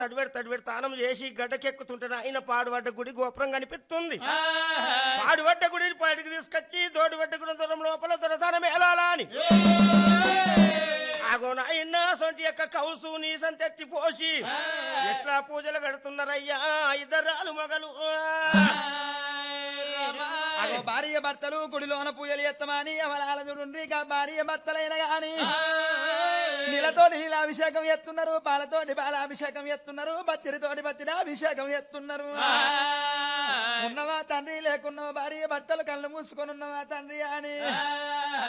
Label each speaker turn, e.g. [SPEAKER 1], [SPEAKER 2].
[SPEAKER 1] తడివెడు తడివెడు తానం చేసి గడ్డకెక్కుతుంటే ఆయన పాడుబడ్డ గుడి గోపురం కనిపిస్తుంది పాడుబడ్డ గుడిని బయటికి తీసుకొచ్చి దోడిబడ్డ గుడి దూరం లోపల దొరతానం ఎలాలా అని ఆగో నాయన సొంటి యొక్క కౌసు నీ సంతెత్తి పోసి ఎట్లా పూజలు కడుతున్నారయ్యా ఇద్దరాలు మగలు
[SPEAKER 2] అగో భార్య భర్తలు గుడిలోన పూజలు ఎత్తమని అవలాల చూడుండ్రి ఇక భార్య భర్తలైన గాని నీళ్ళతో నీలాభిషేకం ఎత్తున్నారు పాలతోటి పాలాభిషేకం ఎత్తున్నారు బత్తిరితోటి బత్తిరి అభిషేకం ఎత్తున్నారు ఉన్నవా తండ్రి లేకున్నవా భార్య భర్తలు కళ్ళు మూసుకొని ఉన్నవా తండ్రి అని